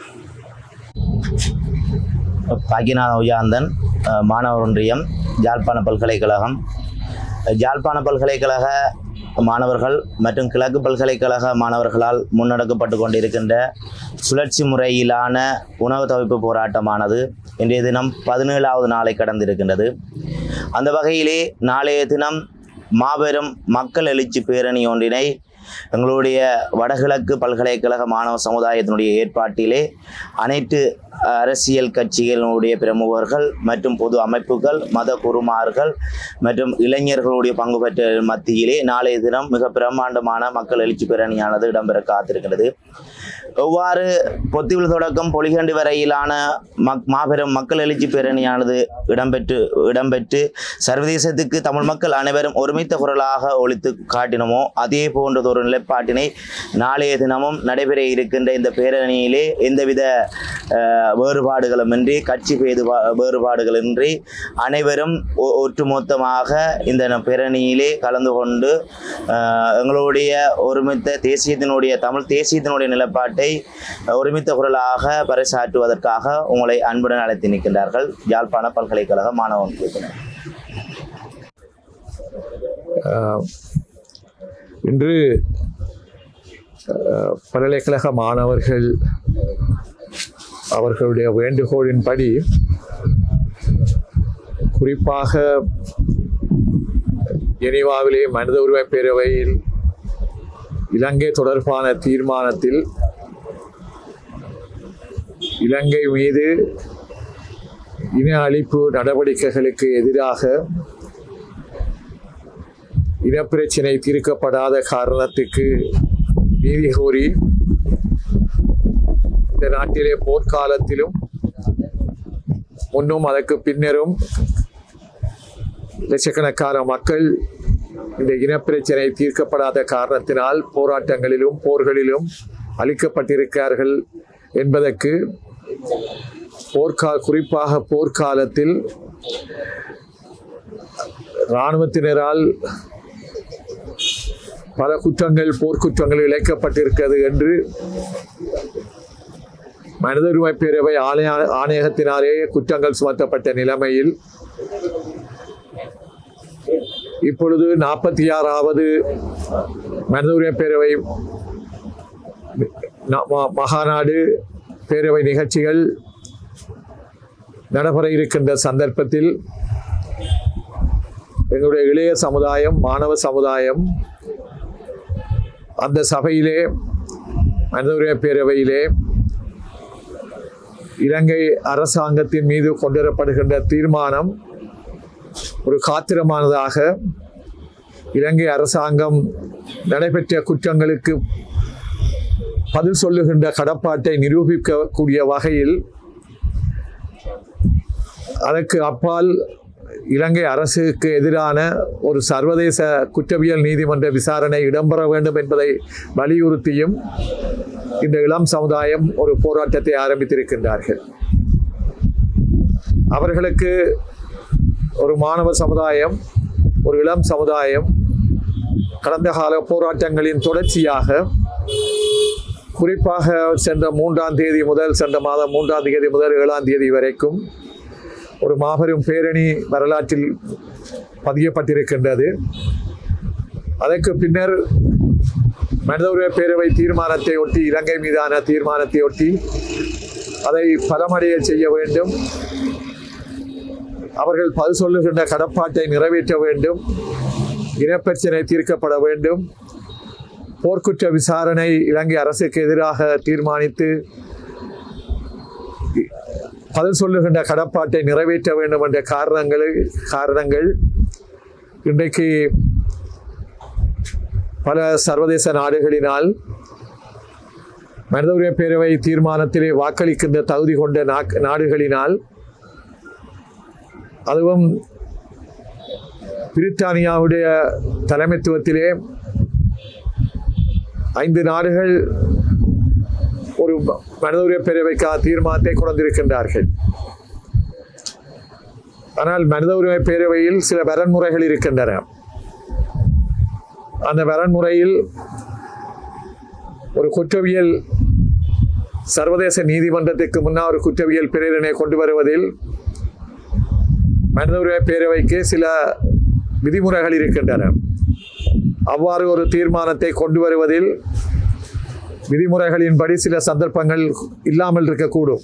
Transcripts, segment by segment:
பாக்கியநாத உயாந்தன் அஹ், மாணவர் ஒன்றியம் யாழ்ப்பாண பல்கலைக்கழகம் யாழ்ப்பாண பல்கலைக்கழக மாணவர்கள் மற்றும் கிழக்கு பல்கலைக்கழக மாணவர்களால் முன்னெடுக்கப்பட்டு கொண்டிருக்கின்ற சுழற்சி முறையிலான உணவு தவிர்ப்பு போராட்டமானது இன்றைய தினம் பதினேழாவது நாளை கடந்திருக்கின்றது அந்த வகையிலே நாளைய தினம் மாபெரும் மக்கள் எழுச்சி பேரணி ஒன்றினை எங்களுடைய வடகிழக்கு பல்கலைக்கழக மாணவ சமுதாயத்தினுடைய ஏற்பாட்டிலே அனைத்து அரசியல் கட்சிகளுடைய பிரமுகர்கள் மற்றும் பொது அமைப்புகள் மத குருமார்கள் மற்றும் இளைஞர்களுடைய பங்கு பெற்ற மத்தியிலே நாளைய தினம் மிக பிரம்மாண்டமான மக்கள் எழுச்சி பேரணியானது இடம்பெற காத்திருக்கிறது எவ்வாறு பொத்திவில் தொடக்கம் பொலிகண்டி வரையிலான மக் மாபெரும் மக்கள் எழுச்சி பேரணியானது இடம்பெற்று இடம்பெற்று சர்வதேசத்துக்கு தமிழ் மக்கள் அனைவரும் ஒருமித்த குரலாக ஒழித்து காட்டினமோ அதே போன்றதொரு நிலைப்பாட்டினை நாளைய தினமும் நடைபெற இருக்கின்ற இந்த பேரணியிலே எந்தவித அஹ், வேறுபாடுகளுமின்றி கட்சி பேது வேறுபாடுகளின்றி அனைவரும் ஒ- ஒட்டுமொத்தமாக இந்த ந- பேரணியிலே கலந்து கொண்டு அஹ், எங்களுடைய ஒருமித்த தேசியத்தினுடைய தமிழ் தேசியத்தினுடைய நிலைப்பாட்டை ஒருமித்த குரலாக பறைசாற்றுவதற்காக உங்களை அன்புடன் அழைத்து நிற்கின்றார்கள் யாழ்ப்பாண பல்கலைக்கழக மாணவன் குழுவினர் ஆஹ், இன்று ஆஹ், பல்கலைக்கழக மாணவர்கள் அவர்களுடைய வேண்டுகோளின்படி குறிப்பாக ஜெனீவாவிலே மனித உரிமை பேரவையில் இலங்கை தொடர்பான தீர்மானத்தில் இலங்கை மீது இன அழிப்பு நடவடிக்கைகளுக்கு எதிராக இனப்பிரச்சினை தீர்க்கப்படாத காரணத்துக்கு நீதி கோரி இந்த நாட்டிலே போர்க்காலத்திலும் முன்னும் அதற்கு பின்னரும் லட்சக்கணக்கான மக்கள் இந்த இனப்பிரச்சினை தீர்க்கப்படாத காரணத்தினால் போராட்டங்களிலும் போர்களிலும் அளிக்கப்பட்டிருக்கிறார்கள் என்பதற்கு போர்க்கா குறிப்பாக போர்க்காலத்தில் இராணுவத்தினரால் பல குற்றங்கள் போர்க்குற்றங்கள் இழைக்கப்பட்டிருக்கிறது என்று மனித உரிமை பேரவை ஆணைய ஆணையகத்தினாலே குற்றங்கள் சுமத்தப்பட்ட நிலைமையில் இப்பொழுது நாற்பத்தி ஆறாவது மனித உரிமை பேரவை ந- ம- மகாநாடு பேரவை நிகழ்ச்சிகள் நடைபெற இருக்கின்ற சந்தர்ப்பத்தில் எங்களுடைய இளைய சமுதாயம் மாணவ சமுதாயம் அந்த சபையிலே மனித உரிமை பேரவையிலே இலங்கை அரசாங்கத்தின் மீது கொண்டுவரப்படுகின்ற தீர்மானம் ஒரு காத்திரமானதாக இலங்கை அரசாங்கம் நடைபெற்ற குற்றங்களுக்கு பதில் சொல்லுகின்ற கடப்பாட்டை நிரூபிக்கக்கூடிய வகையில் அதற்கு அப்பால் இலங்கை அரசுக்கு எதிரான ஒரு சர்வதேச குற்றவியல் நீதிமன்ற விசாரணை இடம்பெற வேண்டும் என்பதை வலியுறுத்தியும் இந்த இளம் சமுதாயம் ஒரு போராட்டத்தை ஆரம்பித்திருக்கின்றார்கள் அவர்களுக்கு ஒரு மாணவ சமுதாயம் ஒரு இளம் சமுதாயம் கடந்த கால போராட்டங்களின் தொடர்ச்சியாக குறிப்பாக சென்ற மூன்றாம் தேதி முதல் சென்ற மாதம் மூன்றாம் தேதி முதல் ஏழாம் தேதி வரைக்கும் ஒரு மாபெரும் பேரணி வரலாற்றில் பதியப்பட்டிருக்கின்றது அதற்கு பின்னர் மனித உரிமை பேரவை தீர்மானத்தை ஒட்டி இலங்கை மீதான தீர்மானத்தை ஒட்டி அதை பலமடைய செய்ய வேண்டும் அவர்கள் பதில் சொல்லுகின்ற கடப்பாட்டை நிறைவேற்ற வேண்டும் இனப்பிரச்சினை தீர்க்கப்பட வேண்டும் போர்க்குற்ற விசாரணை இலங்கை அரசுக்கு எதிராக தீர்மானித்து பதில் சொல்லுகின்ற கடப்பாட்டை நிறைவேற்ற வேண்டும் என்ற காரணங்கள் காரணங்கள் இன்றைக்கு பல சர்வதேச நாடுகளினால் மனித உரிமை பேரவை தீர்மானத்திலே வாக்களிக்கின்ற தகுதி கொண்ட நாக்- நாடுகளினால் அதுவும் பிரித்தானியாவுடைய தலைமைத்துவத்திலே ஐந்து நாடுகள் ஒரு ம- மனித உரிமை பேரவைக்கான தீர்மானத்தை கொண்டிருக்கின்றார்கள் ஆனால் மனித உரிமை பேரவையில் சில வரன்முறைகள் இருக்கின்றன அந்த வரன்முறையில் ஒரு குற்றவியல் சர்வதேச நீதிமன்றத்திற்கு முன்னால் ஒரு குற்றவியல் பிரேரணை கொண்டு வருவதில் மனித உரிமை பேரவைக்கு சில விதிமுறைகள் இருக்கின்றன அவ்வாறு ஒரு தீர்மானத்தை கொண்டு வருவதில் விதிமுறைகளின்படி சில சந்தர்ப்பங்கள் இல்லாமல் இருக்கக்கூடும்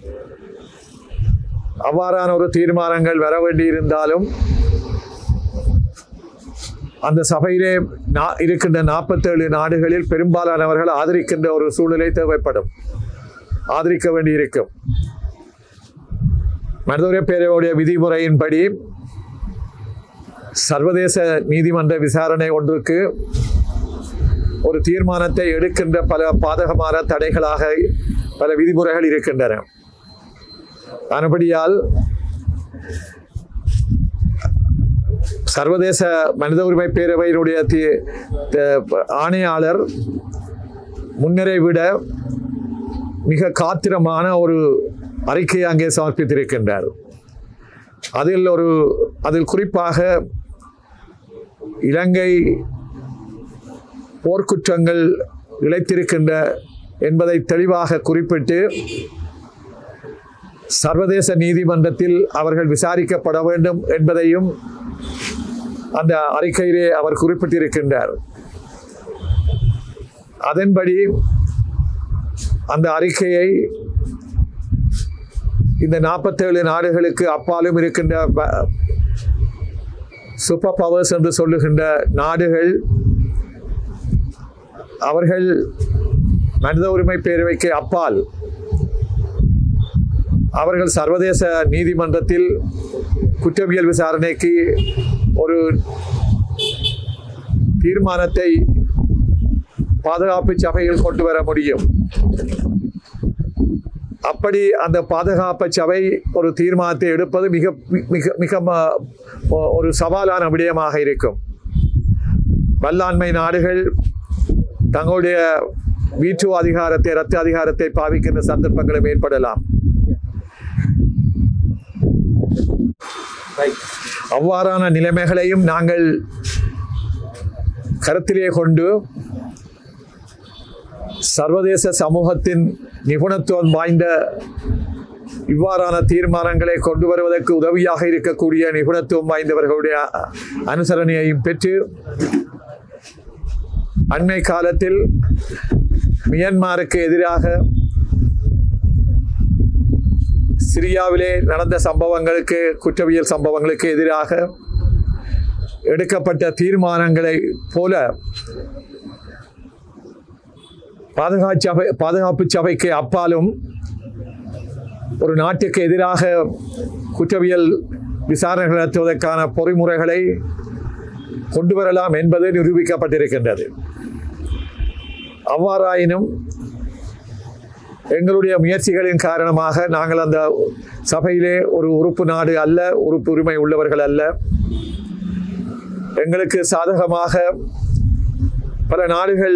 அவ்வாறான ஒரு தீர்மானங்கள் வர வேண்டியிருந்தாலும் அந்த சபையிலே நா- இருக்கின்ற நாற்பத்தேழு நாடுகளில் பெரும்பாலானவர்கள் ஆதரிக்கின்ற ஒரு சூழ்நிலை தேவைப்படும் ஆதரிக்க வேண்டியிருக்கும் மனிதவுரிமை பேரவையுடைய விதிமுறையின்படி சர்வதேச நீதிமன்ற விசாரணை ஒன்றுக்கு ஒரு தீர்மானத்தை எடுக்கின்ற பல பாதகமான தடைகளாக பல விதிமுறைகள் இருக்கின்றன ஆனபடியால் சர்வதேச மனித உரிமை பேரவையினுடைய தி- த- ஆணையாளர் முன்னரை விட மிக காத்திரமான ஒரு அறிக்கையை அங்கே சமர்ப்பித்திருக்கின்றார் அதில் ஒரு அதில் குறிப்பாக இலங்கை போர்க்குற்றங்கள் இழைத்திருக்கின்ற என்பதை தெளிவாக குறிப்பிட்டு சர்வதேச நீதிமன்றத்தில் அவர்கள் விசாரிக்கப்பட வேண்டும் என்பதையும் அந்த அறிக்கையிலே அவர் குறிப்பிட்டிருக்கின்றார் அதன்படி அந்த அறிக்கையை இந்த நாற்பத்தேழு நாடுகளுக்கு அப்பாலும் இருக்கின்ற ப- சூப்பர் பவர்ஸ் என்று சொல்லுகின்ற நாடுகள் அவர்கள் மனித உரிமை பேரவைக்கு அப்பால் அவர்கள் சர்வதேச நீதிமன்றத்தில் குற்றவியல் விசாரணைக்கு ஒரு தீர்மானத்தை பாதுகாப்பு சபையில் கொண்டு வர முடியும் அப்படி அந்த பாதுகாப்பு சபை ஒரு தீர்மானத்தை எடுப்பது மிக மிக மிக ம- ஒரு சவாலான விடயமாக இருக்கும் வல்லாண்மை நாடுகள் தங்களுடைய வீட்டு அதிகாரத்தை ரத்து அதிகாரத்தை பாவிக்கின்ற சந்தர்ப்பங்களும் ஏற்படலாம் அவ்வாறான நிலைமைகளையும் நாங்கள் கருத்திலே கொண்டு சர்வதேச சமூகத்தின் நிபுணத்துவம் வாய்ந்த இவ்வாறான தீர்மானங்களை கொண்டு வருவதற்கு உதவியாக இருக்கக்கூடிய நிபுணத்துவம் வாய்ந்தவர்களுடைய அ- அனுசரணையையும் பெற்று அண்மை காலத்தில் மியன்மாருக்கு எதிராக சிரியாவிலே நடந்த சம்பவங்களுக்கு குற்றவியல் சம்பவங்களுக்கு எதிராக எடுக்கப்பட்ட தீர்மானங்களை போல பாதுகாப்பு சபை பாதுகாப்பு சபைக்கு அப்பாலும் ஒரு நாட்டுக்கு எதிராக குற்றவியல் விசாரணைகள் நடத்துவதற்கான பொறிமுறைகளை கொண்டு வரலாம் என்பது நிரூபிக்கப்பட்டிருக்கின்றது அவ்வாறாயினும் எங்களுடைய முயற்சிகளின் காரணமாக நாங்கள் அந்த சபையிலே ஒரு உறுப்பு நாடு அல்ல உறுப்பு உரிமை உள்ளவர்கள் அல்ல எங்களுக்கு சாதகமாக பல நாடுகள்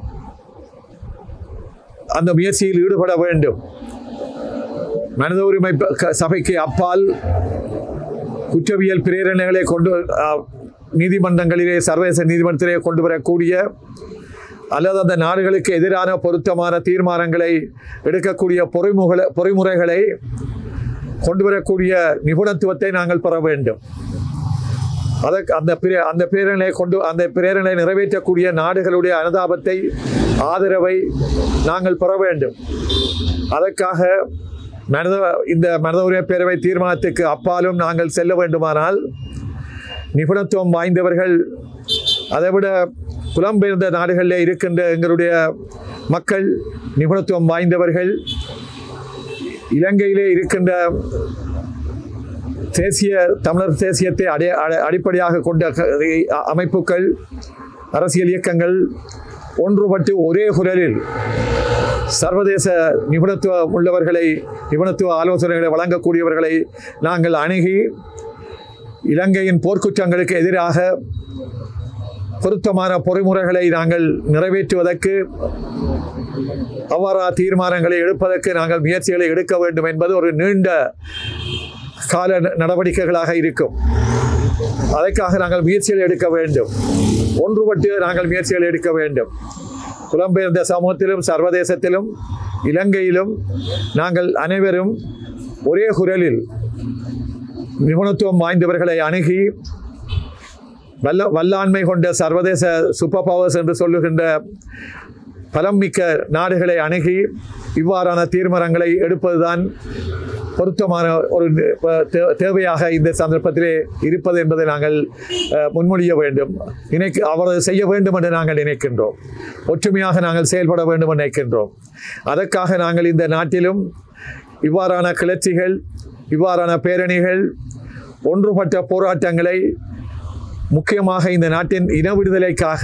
அந்த முயற்சியில் ஈடுபட வேண்டும் மனித உரிமை ப- க- சபைக்கு அப்பால் குற்றவியல் பிரேரணைகளை கொண்டு ஆ, நீதிமன்றங்களிலே சர்வதேச நீதிமன்றத்திலே கொண்டு வரக்கூடிய அல்லது அந்த நாடுகளுக்கு எதிரான பொருத்தமான தீர்மானங்களை எடுக்கக்கூடிய பொறிமுகளை பொறிமுறைகளை கொண்டு வரக்கூடிய நிபுணத்துவத்தை நாங்கள் பெற வேண்டும் அதற்கு அந்த பிரே அந்த பிரேரணை கொண்டு அந்த பிரேரணை நிறைவேற்றக்கூடிய நாடுகளுடைய அனுதாபத்தை ஆதரவை நாங்கள் பெற வேண்டும் அதற்காக மனித இந்த மனித உரிமை பேரவை தீர்மானத்துக்கு அப்பாலும் நாங்கள் செல்ல வேண்டுமானால் நிபுணத்துவம் வாய்ந்தவர்கள் அதைவிட புலம்பெயர்ந்த நாடுகளில் இருக்கின்ற எங்களுடைய மக்கள் நிபுணத்துவம் வாய்ந்தவர்கள் இலங்கையிலே இருக்கின்ற தேசிய தமிழர் தேசியத்தை அடை அடை- அடிப்படையாக கொண்ட க- அ- அமைப்புகள் அரசியல் இயக்கங்கள் ஒன்றுபட்டு ஒரே குரலில் சர்வதேச நிபுணத்துவ உள்ளவர்களை நிபுணத்துவ ஆலோசனைகளை வழங்கக்கூடியவர்களை நாங்கள் அணுகி இலங்கையின் போர்க்குற்றங்களுக்கு எதிராக பொருத்தமான பொறிமுறைகளை நாங்கள் நிறைவேற்றுவதற்கு அவ்வாறா தீர்மானங்களை எடுப்பதற்கு நாங்கள் முயற்சிகளை எடுக்க வேண்டும் என்பது ஒரு நீண்ட கால ந- நடவடிக்கைகளாக இருக்கும் அதற்காக நாங்கள் முயற்சிகள் எடுக்க வேண்டும் ஒன்றுபட்டு நாங்கள் முயற்சிகள் எடுக்க வேண்டும் புலம்பெயர்ந்த சமூகத்திலும் சர்வதேசத்திலும் இலங்கையிலும் நாங்கள் அனைவரும் ஒரே குரலில் நிபுணத்துவம் வாய்ந்தவர்களை அணுகி வல்ல வல்லாண்மை கொண்ட சர்வதேச சூப்பர் பவர்ஸ் என்று சொல்லுகின்ற பலம் மிக்க நாடுகளை அணுகி இவ்வாறான தீர்மானங்களை எடுப்பதுதான் பொருத்தமான ஒரு தே- தேவையாக இந்த சந்தர்ப்பத்திலே இருப்பது என்பதை நாங்கள் அஹ், முன்மொழிய வேண்டும் நினைக்க அவரது செய்ய வேண்டும் என்று நாங்கள் நினைக்கின்றோம் ஒற்றுமையாக நாங்கள் செயல்பட வேண்டும் என்று நினைக்கின்றோம் அதற்காக நாங்கள் இந்த நாட்டிலும் இவ்வாறான கிளர்ச்சிகள் இவ்வாறான பேரணிகள் ஒன்றுபட்ட போராட்டங்களை முக்கியமாக இந்த நாட்டின் இன விடுதலைக்காக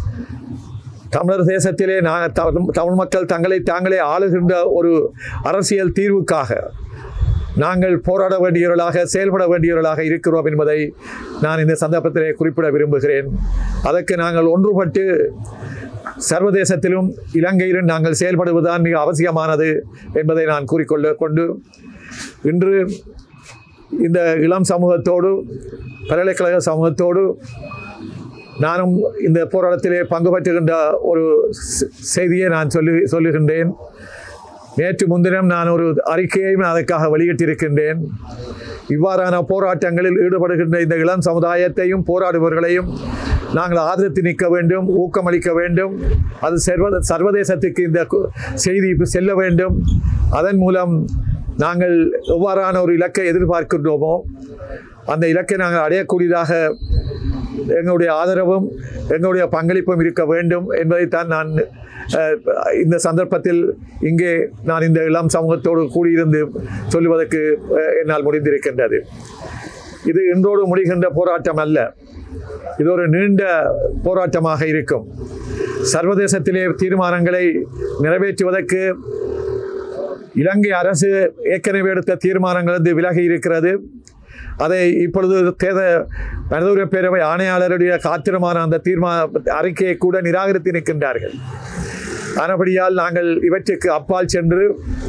தமிழர் தேசத்திலே நான் தமிழ் தமிழ் மக்கள் தங்களை தாங்களே ஆளுகின்ற ஒரு அரசியல் தீர்வுக்காக நாங்கள் போராட வேண்டியவர்களாக செயல்பட வேண்டியவர்களாக இருக்கிறோம் என்பதை நான் இந்த சந்தர்ப்பத்திலே குறிப்பிட விரும்புகிறேன் அதற்கு நாங்கள் ஒன்றுபட்டு சர்வதேசத்திலும் இலங்கையிலும் நாங்கள் செயல்படுவதுதான் மிக அவசியமானது என்பதை நான் கூறிக்கொள்ள கொண்டு இன்று இந்த இளம் சமூகத்தோடு பல்கலைக்கழக சமூகத்தோடு நானும் இந்த போராட்டத்திலே பங்கு பெற்றுகின்ற ஒரு செ- செய்தியை நான் சொல்லி சொல்லுகின்றேன் நேற்று முன்தினம் நான் ஒரு அறிக்கையையும் அதற்காக வெளியிட்டிருக்கின்றேன் இவ்வாறான போராட்டங்களில் ஈடுபடுகின்ற இந்த இளம் சமுதாயத்தையும் போராடுபவர்களையும் நாங்கள் ஆதரித்து நிற்க வேண்டும் ஊக்கமளிக்க வேண்டும் அது சர்வ சர்வதேசத்துக்கு இந்த கு- செய்தி செல்ல வேண்டும் அதன் மூலம் நாங்கள் எவ்வாறான ஒரு இலக்கை எதிர்பார்க்கின்றோமோ அந்த இலக்கை நாங்கள் அடையக்கூடியதாக எங்களுடைய ஆதரவும் எங்களுடைய பங்களிப்பும் இருக்க வேண்டும் என்பதைத்தான் நான் அஹ், இந்த சந்தர்ப்பத்தில் இங்கே நான் இந்த இளம் சமூகத்தோடு கூடியிருந்து சொல்லுவதற்கு அஹ், என்னால் முடிந்திருக்கின்றது இது இன்றோடு முடிகின்ற போராட்டம் அல்ல இது ஒரு நீண்ட போராட்டமாக இருக்கும் சர்வதேசத்திலே தீர்மானங்களை நிறைவேற்றுவதற்கு இலங்கை அரசு ஏற்கனவே எடுத்த தீர்மானங்களிலிருந்து விலகி இருக்கிறது அதை இப்பொழுது தேத மனிதவுரிமை பேரவை ஆணையாளருடைய காத்திரமான அந்த தீர்மான அறிக்கையை கூட நிராகரித்து நிற்கின்றார்கள் ஆனபடியால் நாங்கள் இவற்றுக்கு அப்பால் சென்று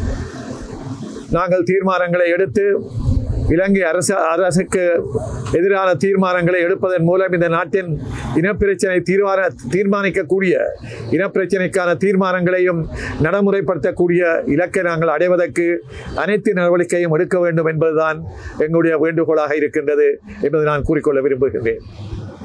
நாங்கள் தீர்மானங்களை எடுத்து இலங்கை அரசு அரசுக்கு எதிரான தீர்மானங்களை எடுப்பதன் மூலம் இந்த நாட்டின் இனப்பிரச்சனை தீர்மான தீர்மானிக்கக்கூடிய இனப்பிரச்சனைக்கான தீர்மானங்களையும் நடைமுறைப்படுத்தக்கூடிய இலக்கை நாங்கள் அடைவதற்கு அனைத்து நடவடிக்கையும் எடுக்க வேண்டும் என்பதுதான் எங்களுடைய வேண்டுகோளாக இருக்கின்றது என்பதை நான் கூறிக்கொள்ள விரும்புகின்றேன்